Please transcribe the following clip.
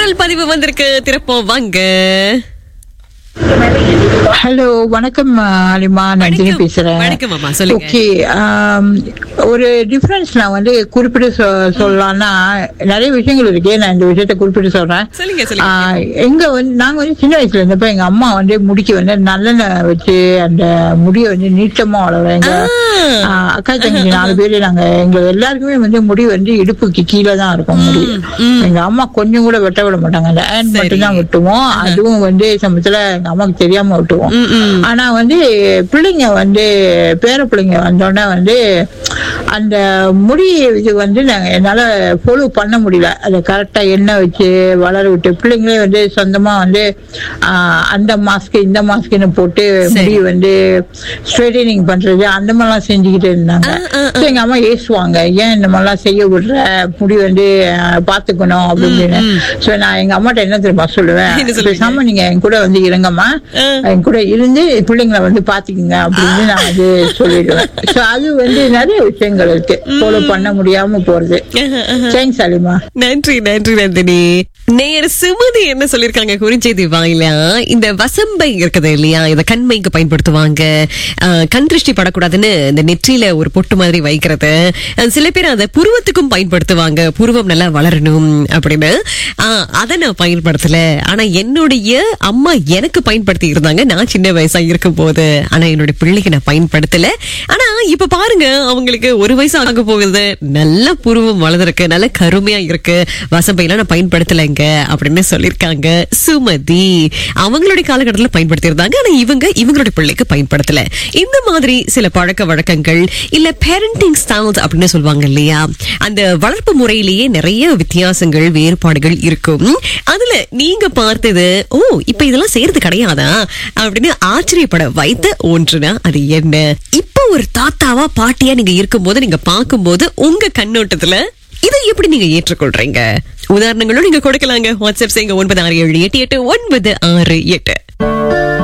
குரல் பதிவு வந்திருக்கு திறப்போம் வாங்க ஹலோ வணக்கம் அலிமா நந்தினி வணக்கம். பேசுறேன் வணக்கம் அம்மா, சொல்லுங்க. ஓகே ஒரு டிஃபரன்ஸ் நான் வந்து குறிப்பிட்டு சொ- சொல்லலாம்னா நிறைய விஷயங்கள் இருக்கு நான் இந்த விஷயத்த குறிப்பிட்டு சொல்றேன் சொல்லுங்க சொல்லுங்க ஆஹ் எங்க வந்து நாங்க வந்து சின்ன வயசுல இருந்தப்ப எங்க அம்மா வந்து முடிக்கு வந்து நல்லெண்ணெய் வச்சு அந்த முடியை வந்து நீட்டமா வளரும் எங்க ஆ. ஆஹ் அக்கா தங்கச்சி நாலு பேரு நாங்க எங்க எல்லாருக்குமே வந்து முடி வந்து இடுப்புக்கு கீழே தான் இருக்கும் முடி எங்க அம்மா கொஞ்சம் கூட வெட்ட விட மாட்டாங்க அந்த ஹேண்ட் சரி. மட்டும் தான் வெட்டுவோம் அதுவும் வந்து சமயத்துல எங்க அம்மாக்கு தெரியாம வெட்டுவோம் ம், ம். ஆனா வந்து பிள்ளைங்க வந்து பேர பிள்ளைங்க வந்தோடனே வந்து அந்த முடி இது வந்து நாங்க என்னால ஃபாலோ பண்ண முடியல அதை கரெக்டா எண்ணெய் வச்சு வளர விட்டு பிள்ளைங்களே வந்து சொந்தமா வந்து ஆஹ், அந்த மாஸ்க் இந்த மாஸ்க்னு போட்டு சரி. முடி வந்து ஸ்ட்ரெயிட்டனிங் பண்றது அந்த மாதிரிலாம் செஞ்சுக்கிட்டு இருந்தாங்க ஆ, ஆ, So, எங்க அம்மா ஏசுவாங்க ஏன் இந்த மாதிரிலாம் செய்ய விடுற முடி வந்து ஆஹ், பாத்துக்கணும் அப்படின்னு சோ நான் எங்க அம்மாட்ட என்ன தெரியுமா சொல்லுவேன் என்ன சொல்லுவீங்க? பேசாம நீங்க என் கூட வந்து இருங்கம்மா ஆ. என் கூட இருந்து பிள்ளைங்களை வந்து பாத்துக்குங்க அப்படின்னு நான் வந்து சொல்லிடுவேன் சோ அது வந்து நிறைய விஷயங்கள் இருக்கு ஃபாலோ பண்ண முடியாம போறது தேங்க்ஸ் அலிமா நன்றி நன்றி நந்தினி நேயர் சுமதி என்ன சொல்லிருக்காங்க குறிஞ்செய்தி வாயிலா இந்த வசம்பை இருக்குது இல்லையா இத கண்மைக்கு பயன்படுத்துவாங்க ஆஹ், கண் திருஷ்டி படக்கூடாதுன்னு இந்த நெற்றியில ஒரு பொட்டு மாதிரி வைக்கிறது அஹ், சில பேர் அதை புருவத்துக்கும் பயன்படுத்துவாங்க புருவம் நல்லா வளரணும் அப்படின்னு ஆஹ், அதை நான் பயன்படுத்தல ஆனா என்னுடைய அம்மா எனக்கு பயன்படுத்தி இருந்தாங்க நான் சின்ன வயசா இருக்கும் போது ஆனா என்னுடைய பிள்ளைக்கு நான் பயன்படுத்தல ஆனா இப்ப பாருங்க அவங்களுக்கு ஒரு வயசு ஆக போகுது நல்ல புருவம் வளர்ந்துருக்கு நல்ல கருமையா இருக்கு வசம்பையெல்லாம் நான் பயன்படுத்தலைங்க அப்படின்னு சொல்லிருக்காங்க சுமதி அவங்களுடைய காலகட்டத்துல பயன்படுத்தி இருந்தாங்க ஆனா இவங்க இவங்களுடைய பிள்ளைக்கு பயன்படுத்தல இந்த மாதிரி சில பழக்க வழக்கங்கள் இல்ல பேரண்டிங் ஸ்டைல்ஸ் அப்படின்னு சொல்லுவாங்க இல்லையா அந்த வளர்ப்பு முறையிலேயே நிறைய வித்தியாசங்கள் வேறுபாடுகள் இருக்கும் அதுல நீங்க பார்த்தது ஓ இப்ப இதெல்லாம் செய்யறது கிடையாதா அப்படின்னு ஆச்சரியப்பட வைத்த ஒன்றுனா அது என்ன இப்ப ஒரு தாத்தாவா பாட்டியா நீங்க இருக்கும்போது நீங்க பார்க்கும்போது உங்க கண்ணோட்டத்துல இதை எப்படி நீங்க ஏற்றுக்கொள்றீங்க உதாரணங்களும் நீங்க கொடுக்கலாங்க வாட்ஸ்அப் செய்யுங்க ஒன்பது ஆறு ஏழு எட்டு எட்டு ஒன்பது ஆறு எட்டு